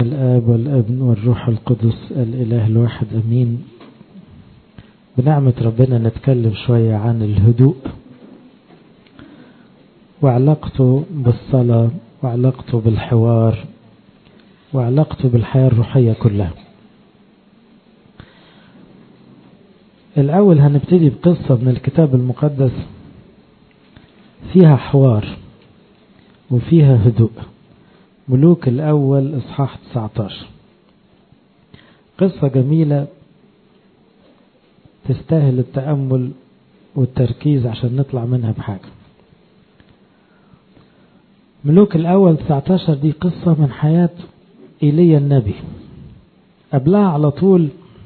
الآب والابن والروح القدس الإله الواحد أمين بنعمة ربنا نتكلم شوية عن الهدوء وعلاقته بالصلاة وعلاقته بالحوار وعلاقته بالحياة الروحية كلها الأول هنبتدي بقصة من الكتاب المقدس فيها حوار وفيها هدوء ملوك الأول إصحاح 19 قصة جميلة تستاهل التأمل والتركيز عشان نطلع منها بحاجة ملوك الأول 19 دي قصة من حياة إيليا النبي قبلها على طول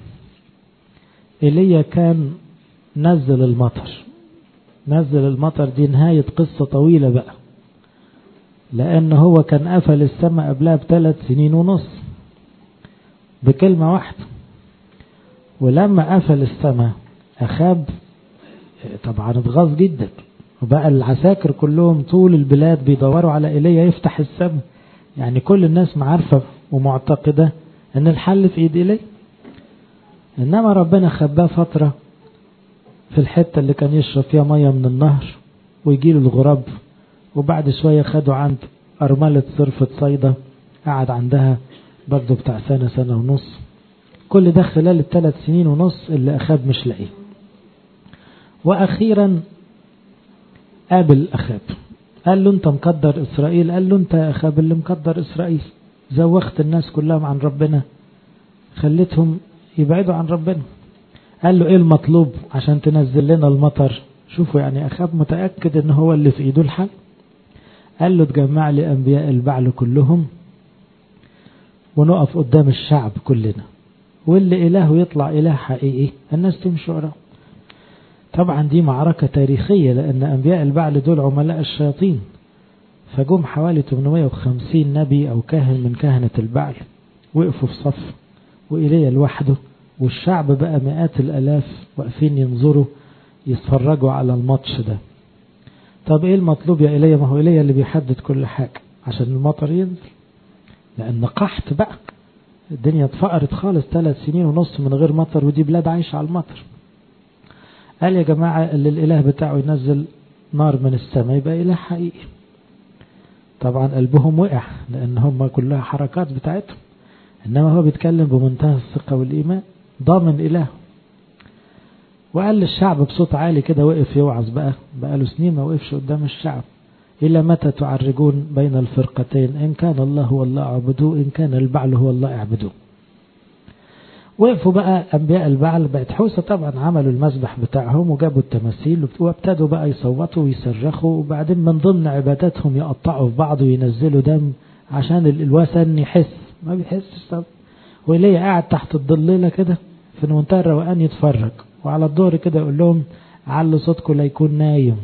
إيليا كان نزل المطر نزل المطر دي نهاية قصة طويلة بقى لأن هو كان قفل السماء قبلها بثلاث سنين ونص بكلمة واحدة ولما قفل السماء أخاب طبعا اتغاظ جدا وبقى العساكر كلهم طول البلاد بيدوروا على إيليا يفتح السماء يعني كل الناس معارفة ومعتقدة ان الحل في ايد إيليا انما ربنا خباه فترة في الحتة اللي كان يشرب فيها مية من النهر ويجيله الغراب وبعد شوية خدوا عند أرملة صرفة صيدا قعد عندها برضه بتاع سنة سنة ونص كل ده خلال الثلاث سنين ونص اللي أخاب مش لاقيه وأخيرا قابل أخاب قال له أنت مقدر إسرائيل قال له أنت يا أخاب اللي مقدر إسرائيل زوخت الناس كلهم عن ربنا خليتهم يبعدوا عن ربنا قال له ايه المطلوب عشان تنزل لنا المطر شوفوا يعني أخاب متأكد ان هو اللي في ايده الحل قال له تجمع لي أنبياء البعل كلهم ونقف قدام الشعب كلنا واللي إلهه يطلع إله حقيقي الناس تمشي وراه طبعا دي معركة تاريخية لأن أنبياء البعل دول عملاء الشياطين فجم حوالي 850 نبي أو كاهن من كهنة البعل وقفوا في صف وإيليا لوحده والشعب بقى مئات الألاف واقفين ينظروا يتفرجوا على الماتش ده طب ايه المطلوب يا إيليا ما هو إيليا اللي بيحدد كل حاجة عشان المطر ينزل لأن قحط بقى الدنيا اتفقرت خالص ثلاث سنين ونص من غير مطر ودي بلاد عايشة على المطر قال يا جماعة اللي الإله بتاعه ينزل نار من السماء يبقى إله حقيقي طبعا قلبهم وقع لأن هم كلها حركات بتاعتهم إنما هو بيتكلم بمنتهى الثقة والإيمان ضامن إله وقال للشعب بصوت عالي كده وقف يوعظ بقى بقى له سنين ما وقفش قدام الشعب إلى متى تعرجون بين الفرقتين إن كان الله هو الله اعبدوه إن كان البعل هو الله اعبدوه وقفوا بقى أنبياء البعل بقت حوسة طبعا عملوا المسبح بتاعهم وجابوا التماثيل وابتدوا بقى يصوتوا ويصرخوا وبعدين من ضمن عباداتهم يقطعوا في بعض وينزلوا دم عشان الوثن يحس ما بيحسش طب وليه قاعد تحت الضليلة كده في منتهى الروقان يتفرج وعلى الظهر كده يقول لهم علوا صوتكم لا يكون نايم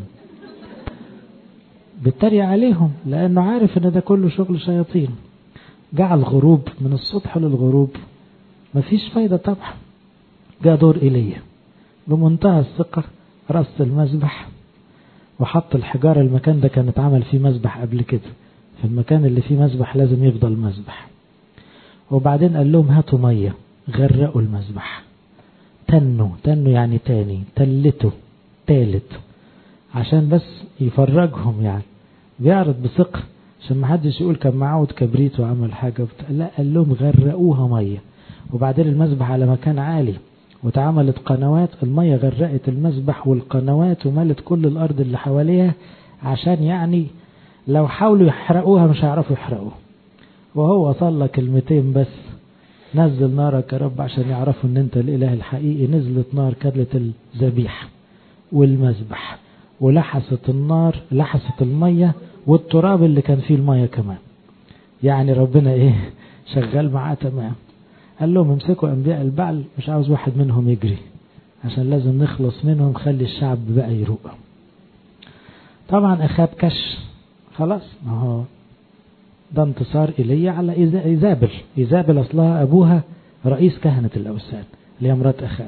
بيتريق عليهم لأنه عارف إن ده كله شغل شياطين جعل الغروب من الصبح للغروب مفيش فايدة طبعا جاء دور إيليا بمنتهى الثقة رص المسبح وحط الحجارة المكان ده كان اتعمل فيه مسبح قبل كده في المكان اللي فيه مسبح لازم يفضل مسبح وبعدين قال لهم هاتوا مية غرقوا المسبح تنوا تنوا يعني تاني تلتوا تالت عشان بس يفرجهم يعني بيعرض بثقة عشان ما حدش يقول كان معاه كبريت وعمل حاجة لا قال لهم غرقوها مية وبعدين المسبح على مكان عالي واتعملت قنوات المية غرقت المسبح والقنوات وملت كل الأرض اللي حواليها عشان يعني لو حاولوا يحرقوها مش هيعرفوا يحرقوها وهو صلى كلمتين بس نزل نارك يا رب عشان يعرفوا ان انت الاله الحقيقي نزلت نار كدلت الذبيحة والمذبح ولحست النار لحست المية والتراب اللي كان فيه المية كمان يعني ربنا ايه شغال معاه تمام قال لهم امسكوا انبياء البعل مش عاوز واحد منهم يجري عشان لازم نخلص منهم خلي الشعب بقى يروق طبعا اخاب كش خلاص ما هو ده انتصار إيليا على إيزابل إيزابل أصلها أبوها رئيس كهنة الأوثان اللي هي مرات أخاب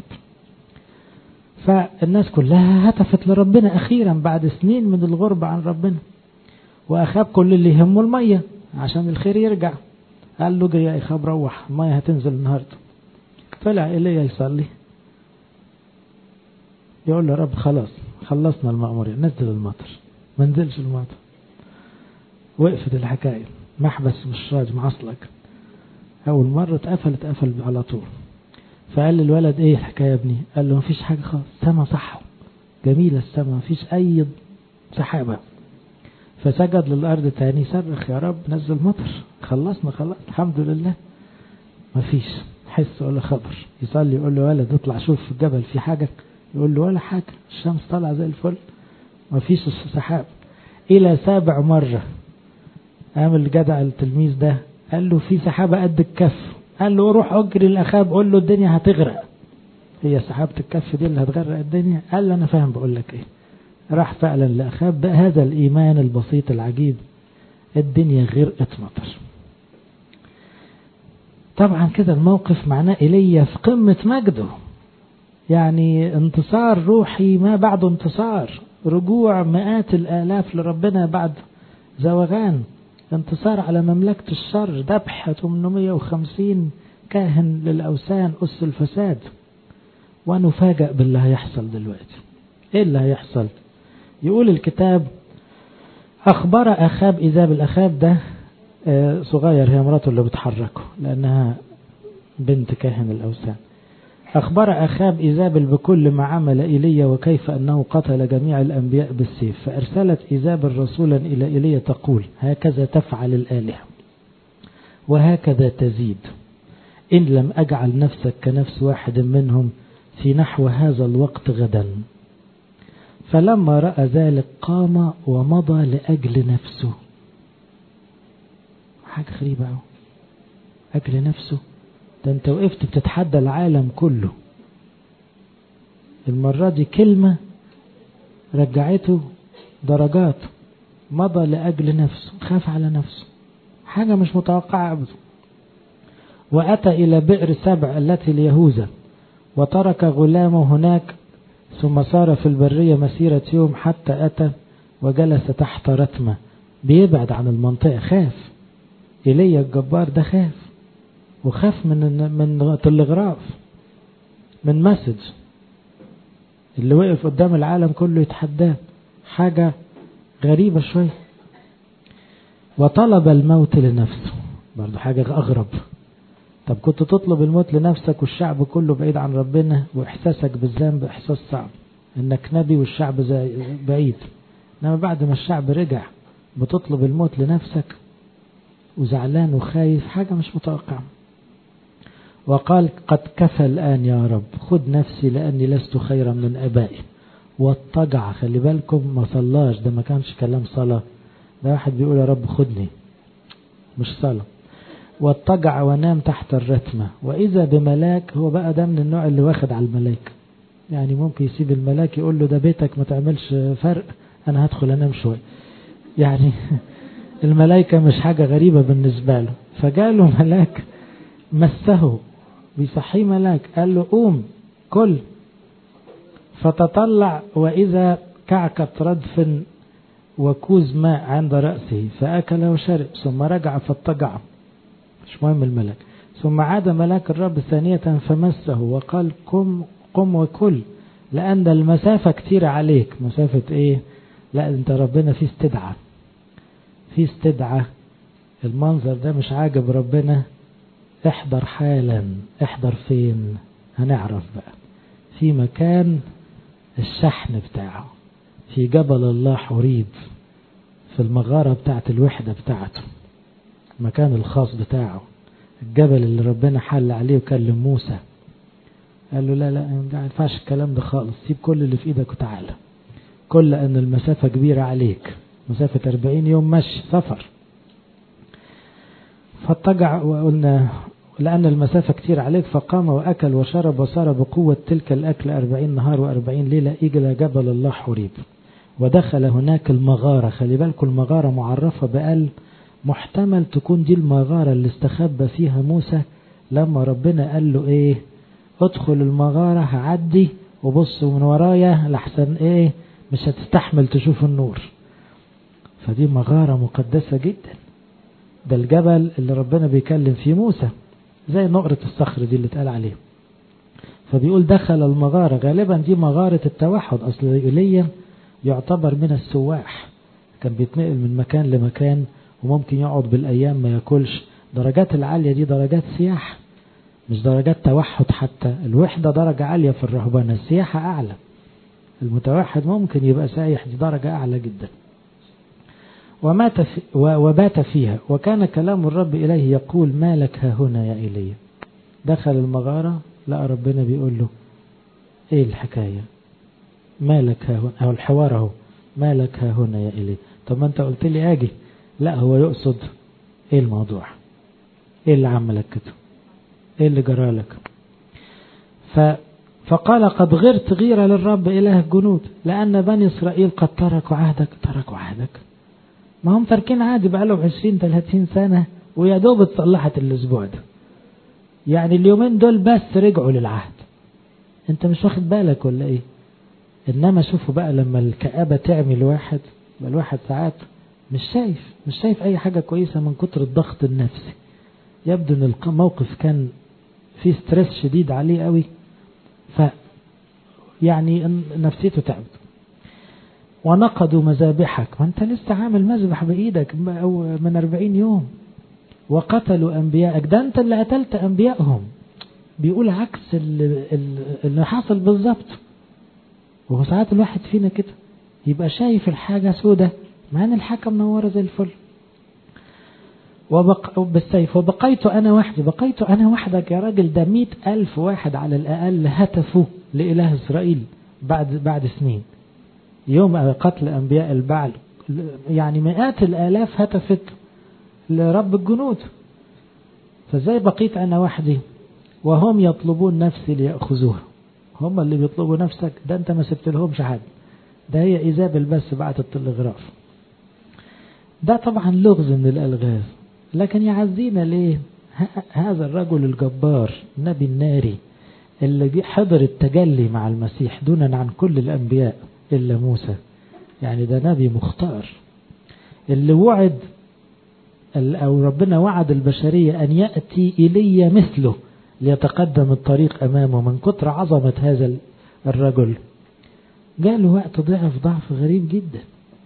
فالناس كلها هتفت لربنا أخيرا بعد سنين من الغربة عن ربنا وأخاب كل اللي يهمه المية عشان الخير يرجع قال له اجري يا اخاب روح المية هتنزل النهاردة طلع ايليا يصلي يقول له رب خلاص خلصنا المأمورية نزل المطر ما نزلش المطر وقفت الحكاية محبس مش راج معصلك أول مرة اتقفل اتقفل على طول فقال للولد ايه الحكاية يا ابني قال له مفيش حاجة خالص سما صح جميلة السما مفيش أي سحابة فسجد للأرض تاني صرخ يا رب نزل مطر خلصنا خلاص الحمد لله مفيش حس ولا خبر يصلي يقول له ولد اطلع شوف في الجبل في حاجة يقول له ولا حاجة الشمس طالعة زي الفل مفيش سحاب إلى سابع مرة قام الجدع التلميذ ده قال له في سحابة قد الكف قال له روح اجري الاخاب قول له الدنيا هتغرق هي سحابة الكف دي اللي هتغرق الدنيا قال له انا فاهم بقول لك ايه راح فعلا لاخاب بهذا الايمان البسيط العجيب الدنيا غرقت مطر طبعا كده الموقف معناه ايليا في قمة مجده يعني انتصار روحي ما بعده انتصار رجوع مئات الالاف لربنا بعد زوغان انتصار على مملكة الشر ذبح 850 كاهن للأوثان أس الفساد ونفاجأ باللي هيحصل دلوقتي ايه اللي هيحصل يقول الكتاب أخبر أخاب إذا بالأخاب ده صغير هي مراته اللي بتحركه لأنها بنت كاهن الأوثان أخبر أخاب إيزابل بكل ما عمل إيليا وكيف أنه قتل جميع الأنبياء بالسيف فأرسلت إيزابل رسولا إلى إيليا تقول هكذا تفعل الآلهة وهكذا تزيد إن لم أجعل نفسك كنفس واحد منهم في نحو هذا الوقت غدا فلما رأى ذلك قام ومضى لأجل نفسه حاجة غريبة أوي أجل نفسه ده انت وقفت بتتحدى العالم كله المرة دي كلمة رجعته درجات مضى لأجل نفسه خاف على نفسه حاجة مش متوقعة أبدا وأتى إلى بئر سبع التي ليهوذا وترك غلامه هناك ثم سار في البرية مسيرة يوم حتى أتى وجلس تحت رتمة بيبعد عن المنطقة خاف إيليا الجبار ده خاف وخاف من من تلغراف من مسج اللي وقف قدام العالم كله يتحداه حاجة غريبة شوية وطلب الموت لنفسه برضو حاجة أغرب طب كنت تطلب الموت لنفسك والشعب كله بعيد عن ربنا وإحساسك بالذنب إحساس صعب إنك نبي والشعب زي بعيد إنما بعد ما الشعب رجع بتطلب الموت لنفسك وزعلان وخايف حاجة مش متوقعة وقال قد كفى الآن يا رب خذ نفسي لأني لست خيرا من أبائي واضطجع خلي بالكم ما صلاش ده ما كانش كلام صلاة ده واحد بيقول يا رب خدني مش صلاة واضطجع ونام تحت الرتمة وإذا بملاك هو بقى ده من النوع اللي واخد على الملاك يعني ممكن يسيب الملاك يقول له ده بيتك ما تعملش فرق أنا هدخل أنام شوية يعني الملائكة مش حاجة غريبة بالنسبة له فجاله ملاك مسه بيصحيه ملاك قال له قوم كل فتطلع وإذا كعكة ردف وكوز ماء عند رأسه فأكل وشرب ثم رجع فاضطجع مش مهم الملك ثم عاد ملاك الرب ثانية فمسه وقال قم قم وكل لأن المسافة كتير عليك مسافة ايه لا انت ربنا في استدعى في استدعى المنظر ده مش عاجب ربنا احضر حالا احضر فين هنعرف بقى في مكان الشحن بتاعه في جبل الله حريب في المغارة بتاعت الوحدة بتاعته المكان الخاص بتاعه الجبل اللي ربنا حل عليه وكلم موسى قال له لا لا ما ينفعش الكلام ده خالص سيب كل اللي في ايدك وتعالى كل ان المسافة كبيرة عليك مسافة 40 يوم مشي سفر فاضطجع وقلنا لأن المسافة كتير عليك فقام وأكل وشرب وصار بقوة تلك الأكل أربعين نهار وأربعين ليلة إلى جبل الله حريب ودخل هناك المغارة خلي بالكم المغارة معرفة بقال محتمل تكون دي المغارة اللي استخبى فيها موسى لما ربنا قال له ايه ادخل المغارة هعدي وبص من ورايا لحسن ايه مش هتستحمل تشوف النور فدي مغارة مقدسة جدا ده الجبل اللي ربنا بيكلم فيه موسى زي نقرة الصخر دي اللي اتقال عليه فبيقول دخل المغارة غالبا دي مغارة التوحد أصل إيليا يعتبر من السواح كان بيتنقل من مكان لمكان وممكن يقعد بالأيام ما ياكلش درجات العالية دي درجات سياحة مش درجات توحد حتى الوحدة درجة عالية في الرهبنة السياحة أعلى المتوحد ممكن يبقى سايح دي درجة أعلى جدا ومات في وبات فيها وكان كلام الرب إليه يقول ما لك ها هنا يا إيليا دخل المغارة لقى ربنا بيقول له ايه الحكاية ما لك ها هنا او الحوار اهو ما لك ها هنا يا إيليا طب ما انت قلت لي اجي لا هو يقصد ايه الموضوع ايه اللي عملك كده ايه اللي جرى لك ف فقال قد غرت غيرة للرب إله الجنود لأن بني إسرائيل قد تركوا عهدك تركوا عهدك ما هم تركين عادي بقى لهم 20 30 سنة ويا دوب اتصلحت الأسبوع ده يعني اليومين دول بس رجعوا للعهد انت مش واخد بالك ولا ايه انما شوفوا بقى لما الكآبة تعمل واحد بقى الواحد ساعات مش شايف مش شايف اي حاجة كويسة من كتر الضغط النفسي يبدو ان الموقف كان فيه ستريس شديد عليه قوي ف يعني نفسيته تعبت ونقضوا مذابحك ما انت لسه عامل مذبح بايدك من 40 يوم وقتلوا انبيائك ده انت اللي قتلت انبيائهم بيقول عكس اللي, اللي حصل بالظبط وهو ساعات الواحد فينا كده يبقى شايف الحاجة سودة مع ان الحاجة منورة زي الفل وبق... بالسيف وبقيت أنا وحدي بقيت أنا وحدك يا راجل ده مئة ألف واحد على الأقل هتفوا لإله إسرائيل بعد بعد سنين يوم قتل أنبياء البعل يعني مئات الآلاف هتفت لرب الجنود فازاي بقيت أنا وحدي وهم يطلبون نفسي ليأخذوها هم اللي بيطلبوا نفسك ده أنت ما سبت لهمش حد ده هي إيزابل بس بعت التلغراف ده طبعا لغز من الألغاز لكن يعزينا ليه هذا الرجل الجبار النبي الناري اللي حضر التجلي مع المسيح دونا عن كل الأنبياء إلا موسى يعني ده نبي مختار اللي وعد أو ربنا وعد البشرية أن يأتي إلي مثله ليتقدم الطريق أمامه من كتر عظمة هذا الرجل جاله وقت ضعف ضعف غريب جدا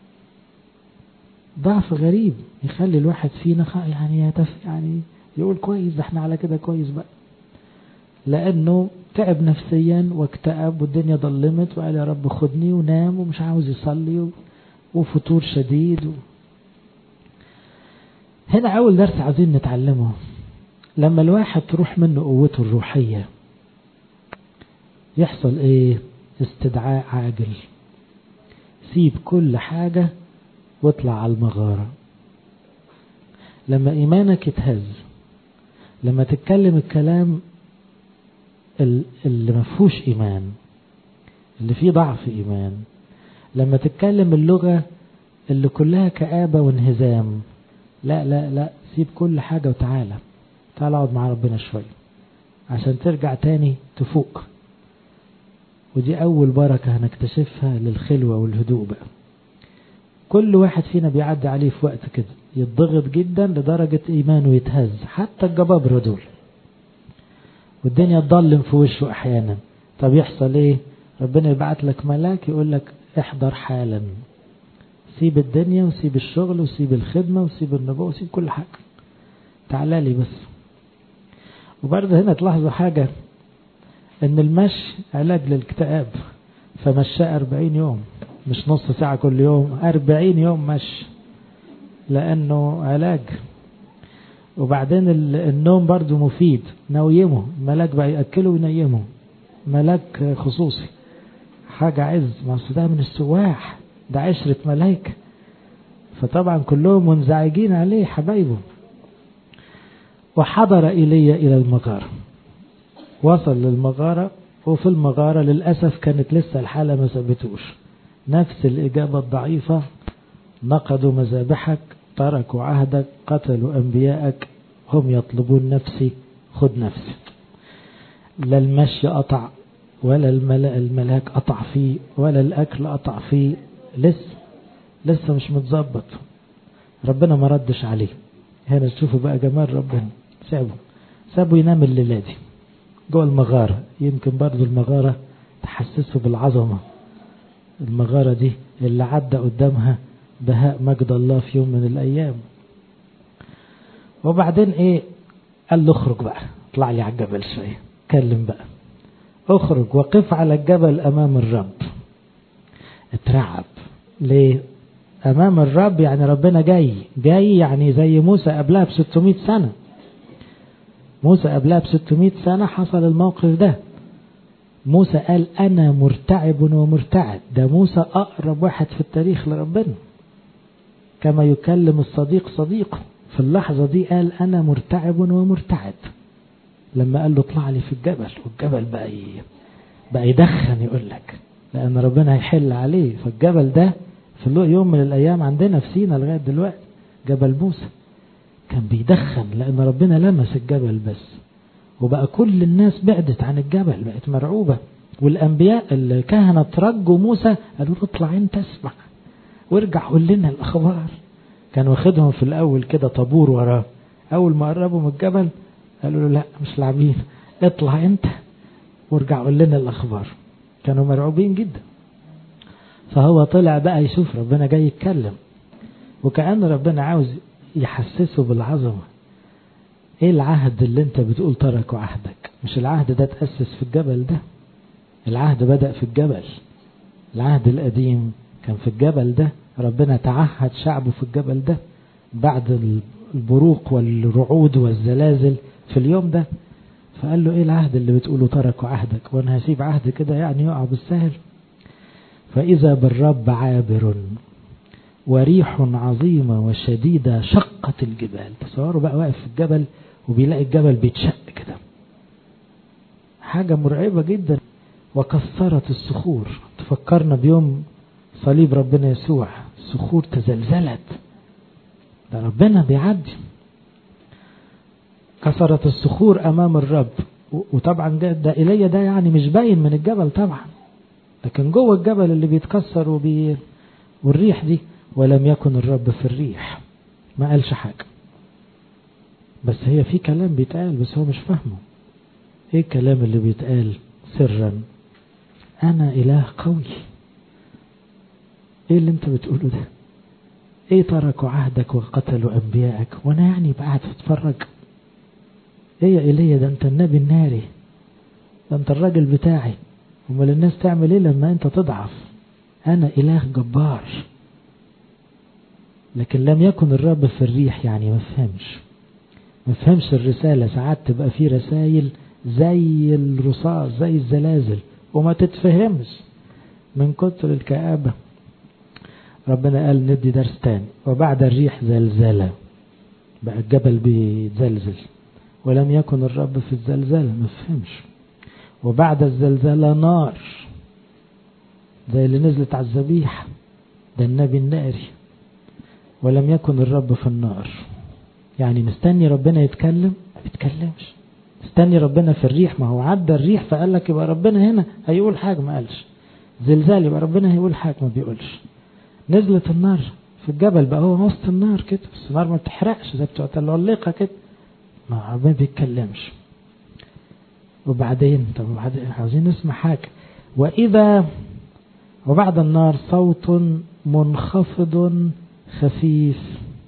ضعف غريب يخلي الواحد فينا يعني يتف يعني يقول كويس ده احنا على كده كويس بقى لأنه تعب نفسيا واكتئب والدنيا ضلمت وقال يا رب خدني ونام ومش عاوز يصلي وفتور شديد و... هنا أول درس عايزين نتعلمه لما الواحد تروح منه قوته الروحية يحصل ايه استدعاء عاجل سيب كل حاجة واطلع على المغارة لما إيمانك يتهز لما تتكلم الكلام اللي ما فيهوش إيمان اللي فيه ضعف إيمان لما تتكلم اللغة اللي كلها كآبة وانهزام لا لا لا سيب كل حاجة وتعالى تعالى اقعد مع ربنا شوية عشان ترجع تاني تفوق ودي أول بركة هنكتشفها للخلوة والهدوء بقى كل واحد فينا بيعدي عليه في وقت كده يتضغط جدا لدرجة إيمانه يتهز حتى الجبابرة دول والدنيا تضلم في وشه أحيانا طب يحصل إيه ربنا يبعت لك ملاك يقول لك احضر حالا سيب الدنيا وسيب الشغل وسيب الخدمة وسيب النبوة وسيب كل حاجة تعالى لي بس وبرضه هنا تلاحظوا حاجة ان المشي علاج للاكتئاب فمشاه 40 يوم مش نص ساعة كل يوم 40 يوم مشي لانه علاج وبعدين النوم برضه مفيد نويمه الملاك بقى يأكله وينيمه ملاك خصوصي حاجة عز ما ده من السواح ده عشرة ملايكة فطبعا كلهم منزعجين عليه حبايبه وحضر إلي إلى المغارة وصل للمغارة وفي المغارة للأسف كانت لسه الحالة ما ثبتوش نفس الإجابة الضعيفة نقضوا مذابحك تركوا عهدك قتلوا أنبياءك هم يطلبون نفسي خذ نفسي لا المشي قطع ولا الملاك قطع فيه ولا الأكل قطع فيه لسه لسه مش متظبط ربنا ما ردش عليه هنا تشوفوا بقى جمال ربنا سابه سابه ينام الليلة دي جوه المغارة يمكن برضو المغارة تحسسه بالعظمة المغارة دي اللي عدى قدامها بهاء مجد الله في يوم من الأيام وبعدين ايه قال له اخرج بقى اطلع لي على الجبل شوية اتكلم بقى اخرج وقف على الجبل امام الرب اترعب ليه امام الرب يعني ربنا جاي جاي يعني زي موسى قبلها ب 600 سنة موسى قبلها ب 600 سنة حصل الموقف ده موسى قال انا مرتعب ومرتعد ده موسى اقرب واحد في التاريخ لربنا كما يكلم الصديق صديقه في اللحظة دي قال أنا مرتعب ومرتعد لما قال له اطلع لي في الجبل والجبل بقى بقى يدخن يقول لك لأن ربنا هيحل عليه فالجبل ده في يوم من الأيام عندنا في سينا لغاية دلوقتي جبل موسى كان بيدخن لأن ربنا لمس الجبل بس وبقى كل الناس بعدت عن الجبل بقت مرعوبة والأنبياء الكهنة ترجوا موسى قالوا له اطلع انت اسمع وارجع قول لنا الأخبار كان واخدهم في الأول كده طابور وراه أول ما قربوا من الجبل قالوا له لا مش لاعبين اطلع أنت وارجع قول لنا الأخبار كانوا مرعوبين جدا فهو طلع بقى يشوف ربنا جاي يتكلم وكأن ربنا عاوز يحسسه بالعظمة ايه العهد اللي انت بتقول تركوا عهدك مش العهد ده تأسس في الجبل ده العهد بدأ في الجبل العهد القديم كان في الجبل ده ربنا تعهد شعبه في الجبل ده بعد البروق والرعود والزلازل في اليوم ده فقال له ايه العهد اللي بتقوله تركوا عهدك وانا هسيب عهد كده يعني يقع بالسهل فإذا بالرب عابر وريح عظيمة وشديدة شقت الجبال تصوروا بقى واقف في الجبل وبيلاقي الجبل بيتشق كده حاجة مرعبة جدا وكسرت الصخور تفكرنا بيوم صليب ربنا يسوع الصخور تزلزلت ده ربنا بيعدي كسرت الصخور امام الرب وطبعا ده ايليا ده يعني مش باين من الجبل طبعا لكن جوه الجبل اللي بيتكسر وبي والريح دي ولم يكن الرب في الريح ما قالش حاجه بس هي في كلام بيتقال بس هو مش فاهمه ايه الكلام اللي بيتقال سرا انا اله قوي ايه اللي انت بتقوله ده ايه تركوا عهدك وقتلوا انبيائك وانا يعني قاعد اتفرج ايه يا ايليا ده انت النبي الناري ده انت الراجل بتاعي امال الناس تعمل ايه لما انت تضعف انا اله جبار لكن لم يكن الرب في الريح يعني ما فهمش ما فهمش الرسالة ساعات تبقى في رسائل زي الرصاص زي الزلازل وما تتفهمش من كتر الكآبة ربنا قال ندي درس تاني وبعد الريح زلزلة بقى الجبل بيتزلزل ولم يكن الرب في الزلزلة ما فهمش وبعد الزلزلة نار زي اللي نزلت على الذبيحة ده النبي الناري ولم يكن الرب في النار يعني مستني ربنا يتكلم ما بيتكلمش مستني ربنا في الريح ما هو عدى الريح فقال لك يبقى ربنا هنا هيقول حاجة ما قالش زلزال يبقى ربنا هيقول حاجة ما بيقولش نزلت النار في الجبل بقى هو وسط النار كده بس النار ما بتحرقش زي بتوع العليقة كده ما ما بيتكلمش وبعدين طب وبعدين عاوزين نسمع حاجة وإذا وبعد النار صوت منخفض خفيف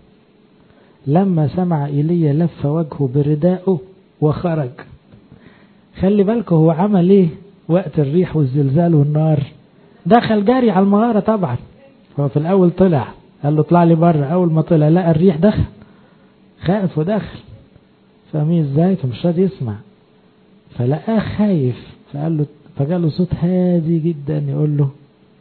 لما سمع إيليا لف وجهه بردائه وخرج خلي بالكم هو عمل ايه وقت الريح والزلزال والنار دخل جاري على المغارة طبعا هو في الأول طلع قال له اطلع لي بره أول ما طلع لقى الريح دخل خائف ودخل فاهمين ازاي فمش راضي يسمع فلقاه خايف فقال له فجاله صوت هادي جدا يقول له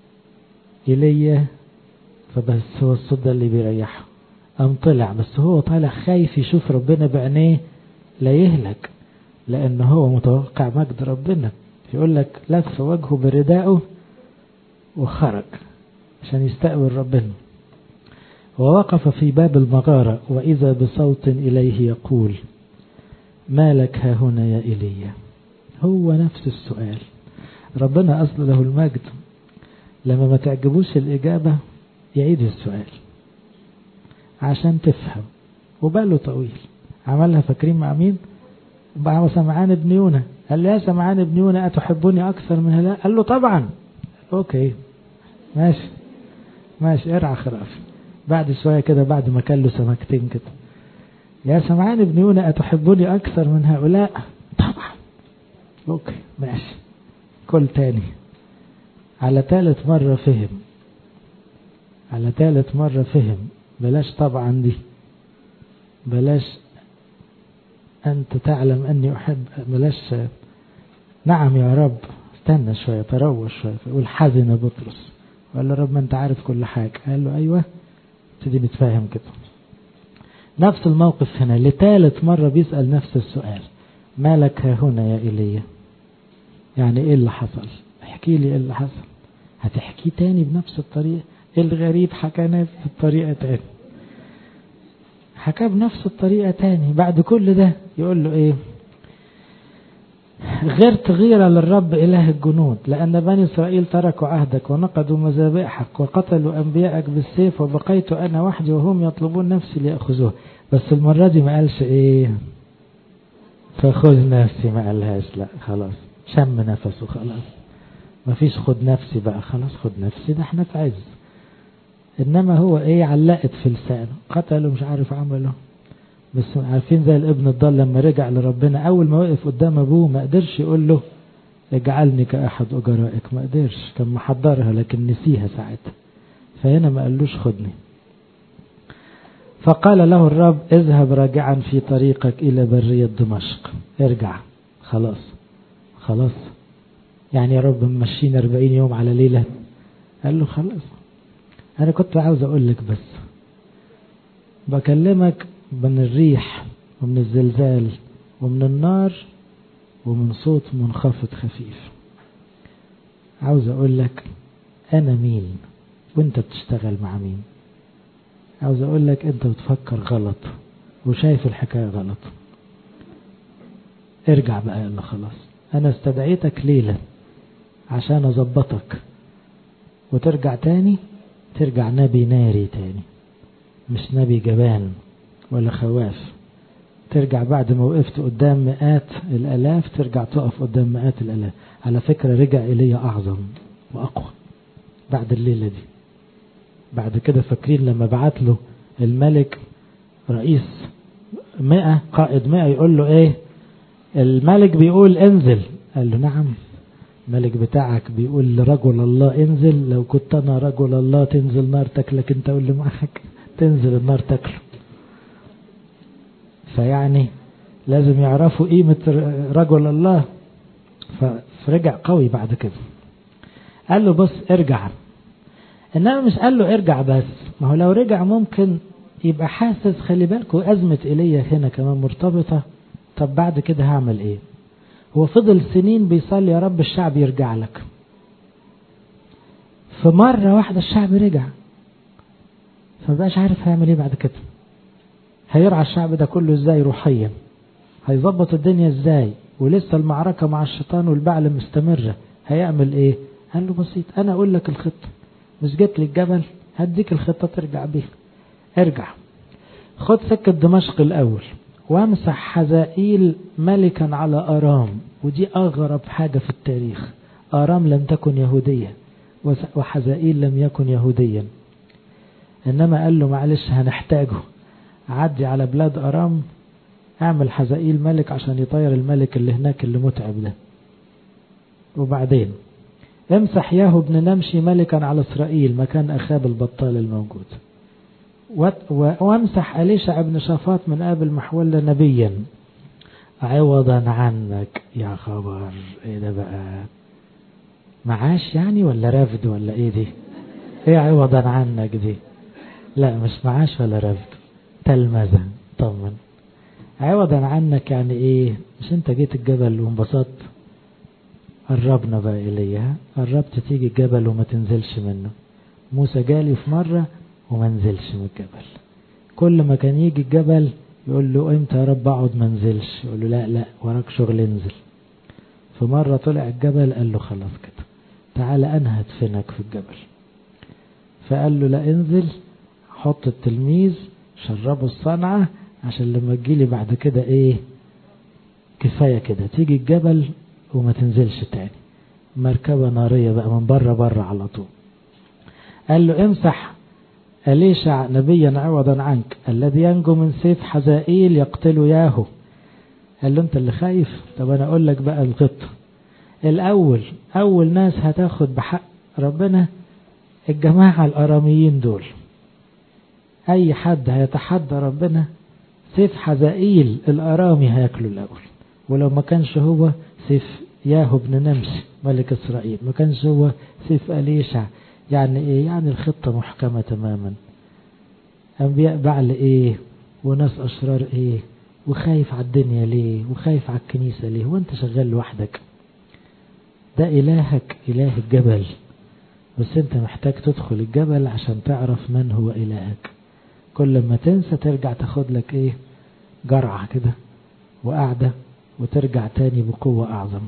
إيليا فبس هو الصوت ده اللي بيريحه قام طلع بس هو طالع خايف يشوف ربنا بعينيه لا يهلك لأن هو متوقع مجد ربنا يقول لك لف وجهه بردائه وخرج عشان يستقبل ربنا ووقف في باب المغارة وإذا بصوت إليه يقول ما لك ها هنا يا إيليا هو نفس السؤال ربنا أصل له المجد لما ما تعجبوش الإجابة يعيد السؤال عشان تفهم وباله طويل عملها فاكرين مع مين مع سمعان بن يونا قال له يا سمعان بن يونا أتحبني أكثر من هلا قال له طبعا أوكي ماشي ماشي ارعى خراف بعد شوية كده بعد ما كان له سمكتين كده يا سمعان بن يونا أتحبني أكثر من هؤلاء طبعا أوكي ماشي كل تاني على ثالث مرة فهم على ثالث مرة فهم بلاش طبعا دي بلاش أنت تعلم أني أحب بلاش نعم يا رب استنى شوية تروش شوية يقول حزن بطرس وقال له رب ما أنت عارف كل حاجة قال له أيوة ابتدي نتفاهم كده نفس الموقف هنا لثالث مرة بيسأل نفس السؤال ما لك ها هنا يا إيليا يعني إيه اللي حصل احكي لي إيه اللي حصل هتحكيه تاني بنفس الطريقة الغريب حكى نفس الطريقة تاني حكاه بنفس الطريقة تاني بعد كل ده يقول له ايه غيرت غيرة للرب إله الجنود لأن بني إسرائيل تركوا عهدك ونقضوا مذابحك وقتلوا أنبياءك بالسيف وبقيت أنا وحدي وهم يطلبون نفسي ليأخذوها بس المرة دي ما قالش إيه فخذ نفسي ما قالهاش لا خلاص شم نفسه خلاص ما فيش خد نفسي بقى خلاص خد نفسي ده احنا في عز انما هو ايه علقت في لسانه قتله مش عارف عمله بس عارفين زي الابن الضال لما رجع لربنا اول ما وقف قدام ابوه ما قدرش يقول له اجعلني كاحد اجرائك ما قدرش كان محضرها لكن نسيها ساعتها فهنا ما قالوش خدني فقال له الرب اذهب راجعا في طريقك الى برية دمشق ارجع خلاص خلاص يعني يا رب ممشينا 40 يوم على ليلة قال له خلاص أنا كنت عاوز أقول لك بس بكلمك من الريح ومن الزلزال ومن النار ومن صوت منخفض خفيف عاوز أقول لك أنا مين وأنت بتشتغل مع مين عاوز أقول لك أنت بتفكر غلط وشايف الحكاية غلط ارجع بقى يلا خلاص أنا استدعيتك ليلة عشان أظبطك وترجع تاني ترجع نبي ناري تاني مش نبي جبان ولا خواف ترجع بعد ما وقفت قدام مئات الألاف ترجع تقف قدام مئات الألاف على فكرة رجع إلي أعظم وأقوى بعد الليلة دي بعد كده فاكرين لما بعت له الملك رئيس مئة قائد مئة يقول له ايه الملك بيقول انزل قال له نعم الملك بتاعك بيقول لرجل الله انزل لو كنت انا رجل الله تنزل نار تاكلك انت واللي معك تنزل النار تاكله فيعني لازم يعرفوا قيمة رجل الله فرجع قوي بعد كده قال له بص ارجع انما مش قال له ارجع بس ما هو لو رجع ممكن يبقى حاسس خلي بالكوا أزمة إيليا هنا كمان مرتبطة طب بعد كده هعمل ايه هو فضل سنين بيصلي يا رب الشعب يرجع لك فمرة واحدة الشعب رجع فمبقاش عارف هيعمل ايه بعد كده هيرعى الشعب ده كله ازاي روحيا هيظبط الدنيا ازاي ولسه المعركة مع الشيطان والبعل مستمرة هيعمل ايه قال له بسيط انا اقول لك الخطة مش جيت لي الجبل هديك الخطة ترجع بيها ارجع خد سكة دمشق الاول وامسح حزائيل ملكا على ارام ودي اغرب حاجة في التاريخ ارام لم تكن يهودية وحزائيل لم يكن يهوديا انما قال له معلش هنحتاجه عدي على بلاد ارام اعمل حزائيل ملك عشان يطير الملك اللي هناك اللي متعب ده وبعدين امسح ياهو بن نمشي ملكا على اسرائيل مكان اخاب البطال الموجود وامسح أليشع بن شافاط من قابل محولة نبيا عوضا عنك يا خبر ايه ده بقى معاش يعني ولا رفد ولا ايه دي ايه عوضا عنك دي لا مش معاش ولا رفد تلمذة طمن عوضا عنك يعني ايه مش انت جيت الجبل وانبسطت قربنا بقى اليها قربت تيجي الجبل وما تنزلش منه موسى جالي في مرة وما نزلش من الجبل كل ما كان يجي الجبل يقول له امتى يا رب اقعد ما انزلش يقول له لا لا وراك شغل انزل في مرة طلع الجبل قال له خلاص كده تعالى انا هدفنك في الجبل فقال له لا انزل حط التلميذ شربه الصنعة عشان لما تجيلي بعد كده ايه كفاية كده تيجي الجبل وما تنزلش تاني مركبة نارية بقى من بره بره على طول قال له امسح أليشع نبيا عوضا عنك الذي ينجو من سيف حزائيل يقتل ياهو قال له انت اللي خايف طب انا اقول لك بقى الخطة الاول اول ناس هتاخد بحق ربنا الجماعة الاراميين دول اي حد هيتحدى ربنا سيف حزائيل الارامي هياكله الاول ولو ما كانش هو سيف ياهو بن نمسي ملك اسرائيل ما كانش هو سيف اليشع يعني ايه يعني الخطة محكمة تماما انبياء بعل ايه وناس اشرار ايه وخايف على الدنيا ليه وخايف على الكنيسة ليه وانت شغال لوحدك ده الهك اله الجبل بس انت محتاج تدخل الجبل عشان تعرف من هو الهك كل ما تنسى ترجع تاخد لك ايه جرعة كده وقعدة وترجع تاني بقوة اعظم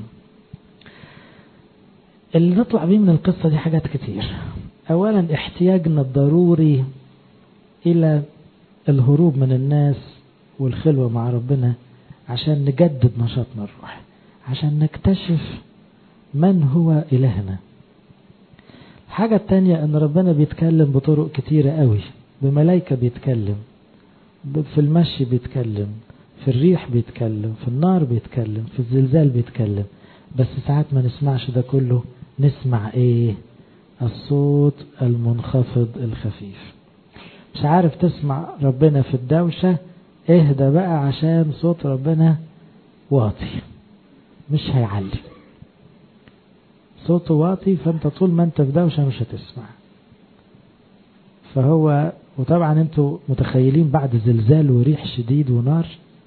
اللي نطلع بيه من القصة دي حاجات كتير اولا احتياجنا الضروري الى الهروب من الناس والخلوة مع ربنا عشان نجدد نشاطنا الروحي عشان نكتشف من هو إلهنا الحاجة التانية ان ربنا بيتكلم بطرق كتيرة قوي بملايكة بيتكلم في المشي بيتكلم في الريح بيتكلم في النار بيتكلم في الزلزال بيتكلم بس ساعات ما نسمعش ده كله نسمع ايه الصوت المنخفض الخفيف مش عارف تسمع ربنا في الدوشة اهدى بقى عشان صوت ربنا واطي مش هيعلي صوته واطي فانت طول ما انت في دوشة مش هتسمع فهو وطبعا انتوا متخيلين بعد زلزال وريح شديد ونار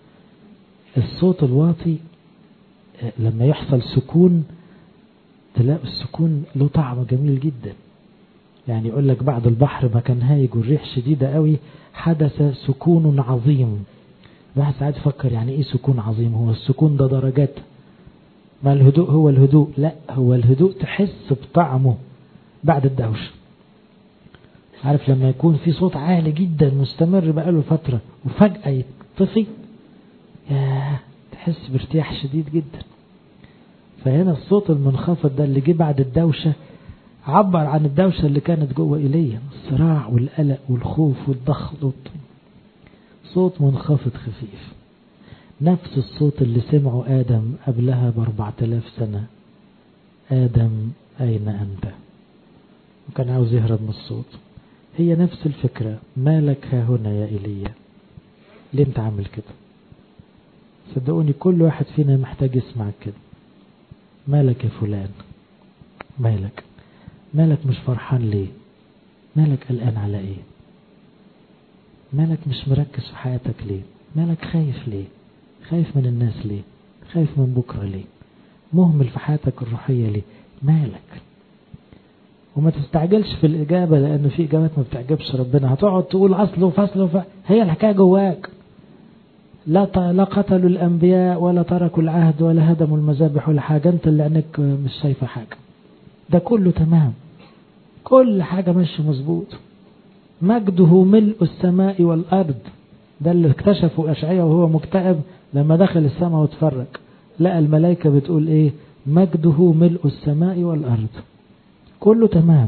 الصوت الواطي لما يحصل سكون تلاقوا السكون له طعم جميل جدا يعني يقول لك بعد البحر ما كان هايج والريح شديدة قوي حدث سكون عظيم الواحد ساعات يفكر يعني ايه سكون عظيم هو السكون ده درجات ما الهدوء هو الهدوء لا هو الهدوء تحس بطعمه بعد الدوشة عارف لما يكون في صوت عالي جدا مستمر بقاله فترة وفجأة يطفي ياه تحس بارتياح شديد جدا فهنا الصوت المنخفض ده اللي جه بعد الدوشة عبر عن الدوشة اللي كانت جوه إيليا الصراع والقلق والخوف والضغط صوت منخفض خفيف نفس الصوت اللي سمعه آدم قبلها بأربعة آلاف سنة آدم أين أنت وكان عاوز يهرب من الصوت هي نفس الفكرة مالك ها هنا يا إيليا ليه انت عامل كده صدقوني كل واحد فينا محتاج يسمع كده مالك يا فلان مالك مالك مش فرحان ليه مالك قلقان على ايه مالك مش مركز في حياتك ليه مالك خايف ليه خايف من الناس ليه خايف من بكرة ليه مهمل في حياتك الروحية ليه مالك وما تستعجلش في الإجابة لأن في إجابات ما بتعجبش ربنا هتقعد تقول أصله فصله ف... هي الحكاية جواك لا ط... لا قتلوا الأنبياء ولا تركوا العهد ولا هدموا المذابح ولا حاجة أنت اللي عينك مش شايفة حاجة ده كله تمام كل حاجة ماشية مظبوط مجده ملء السماء والأرض ده اللي اكتشفوا أشعية وهو مكتئب لما دخل السماء واتفرج لقى الملائكة بتقول ايه مجده ملء السماء والأرض كله تمام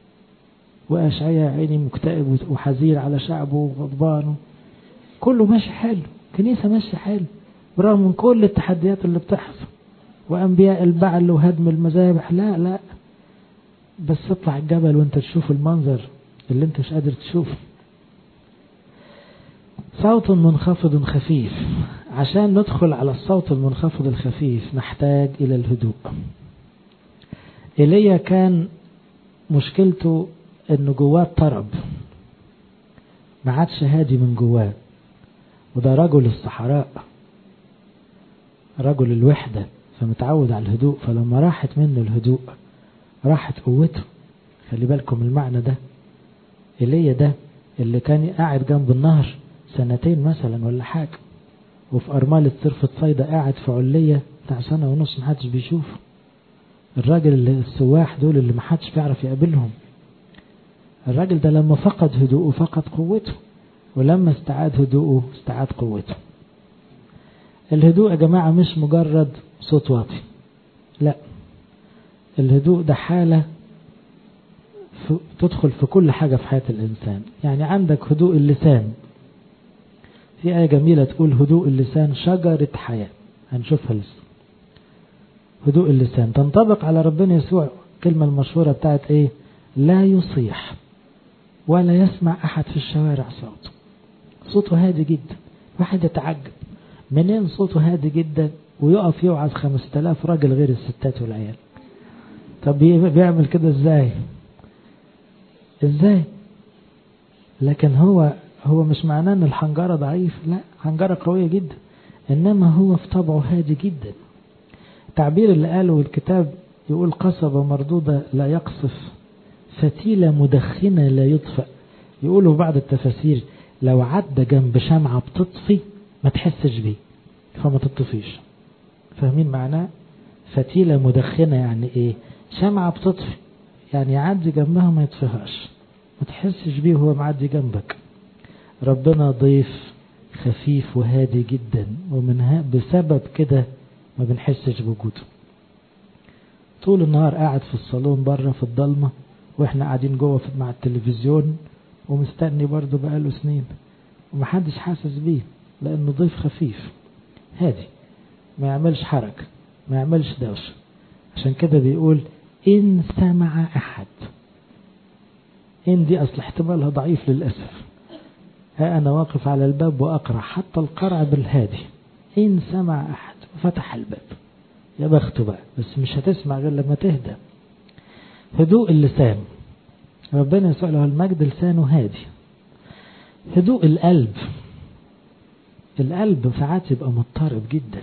وأشعية عيني مكتئب وحزين على شعبه وغضبانه كله ماشي حلو كنيسة ماشي حلو برغم من كل التحديات اللي بتحصل وأنبياء البعل وهدم المذابح لا لا بس اطلع الجبل وانت تشوف المنظر اللي انت مش قادر تشوفه صوت منخفض خفيف عشان ندخل على الصوت المنخفض الخفيف نحتاج إلى الهدوء إيليا كان مشكلته انه جواه طرب ما عادش هادي من جواه وده رجل الصحراء رجل الوحدة فمتعود على الهدوء فلما راحت منه الهدوء راحت قوته خلي بالكم المعنى ده إيليا ده اللي كان قاعد جنب النهر سنتين مثلا ولا حاجة وفي أرملة صرفة صيدا قاعد في علية بتاع سنة ونص محدش بيشوفه الراجل اللي السواح دول اللي محدش بيعرف يقابلهم الراجل ده لما فقد هدوءه فقد قوته ولما استعاد هدوءه استعاد قوته الهدوء يا جماعة مش مجرد صوت واطي لا الهدوء ده حالة تدخل في كل حاجة في حياة الإنسان يعني عندك هدوء اللسان في آية جميلة تقول هدوء اللسان شجرة حياة هنشوفها لسه هدوء اللسان تنطبق على ربنا يسوع الكلمة المشهورة بتاعت ايه لا يصيح ولا يسمع أحد في الشوارع صوته صوته هادي جدا واحد يتعجب منين صوته هادي جدا ويقف يوعظ خمسة آلاف راجل غير الستات والعيال طب بيعمل كده ازاي ازاي لكن هو هو مش معناه ان الحنجرة ضعيف لا حنجرة قوية جدا انما هو في طبعه هادي جدا التعبير اللي قاله الكتاب يقول قصبة مردودة لا يقصف فتيلة مدخنة لا يطفأ يقولوا بعض التفاسير لو عدى جنب شمعة بتطفي ما تحسش بيه فما تطفيش فاهمين معناه فتيلة مدخنة يعني ايه شمعة بتطفي يعني يعدي جنبها ما يطفيهاش ما تحسش بيه وهو معدي جنبك ربنا ضيف خفيف وهادي جدا ومن بسبب كده ما بنحسش بوجوده طول النهار قاعد في الصالون بره في الضلمة واحنا قاعدين جوه مع التلفزيون ومستني برضه بقاله سنين ومحدش حاسس بيه لانه ضيف خفيف هادي ما يعملش حركة ما يعملش دوشة عشان كده بيقول إن سمع أحد إن دي أصل احتمالها ضعيف للأسف ها أنا واقف على الباب وأقرأ حتى القرع بالهادي إن سمع أحد فتح الباب يا بخته بقى بس مش هتسمع غير لما تهدى هدوء اللسان ربنا يسوع له المجد لسانه هادي هدوء القلب القلب ساعات يبقى مضطرب جدا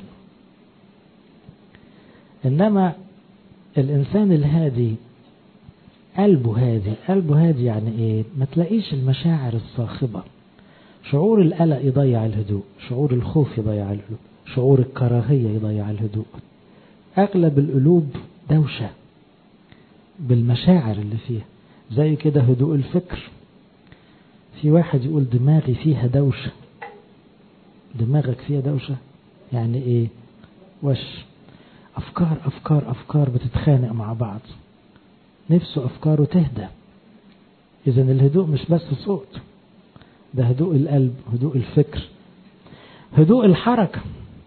إنما الإنسان الهادي قلبه هادي قلبه هادي يعني إيه ما تلاقيش المشاعر الصاخبة شعور القلق يضيع الهدوء شعور الخوف يضيع الهدوء شعور الكراهية يضيع الهدوء أغلب القلوب دوشة بالمشاعر اللي فيها زي كده هدوء الفكر في واحد يقول دماغي فيها دوشة دماغك فيها دوشة يعني ايه وش أفكار أفكار أفكار بتتخانق مع بعض نفسه أفكاره تهدى إذا الهدوء مش بس صوت ده هدوء القلب هدوء الفكر هدوء الحركة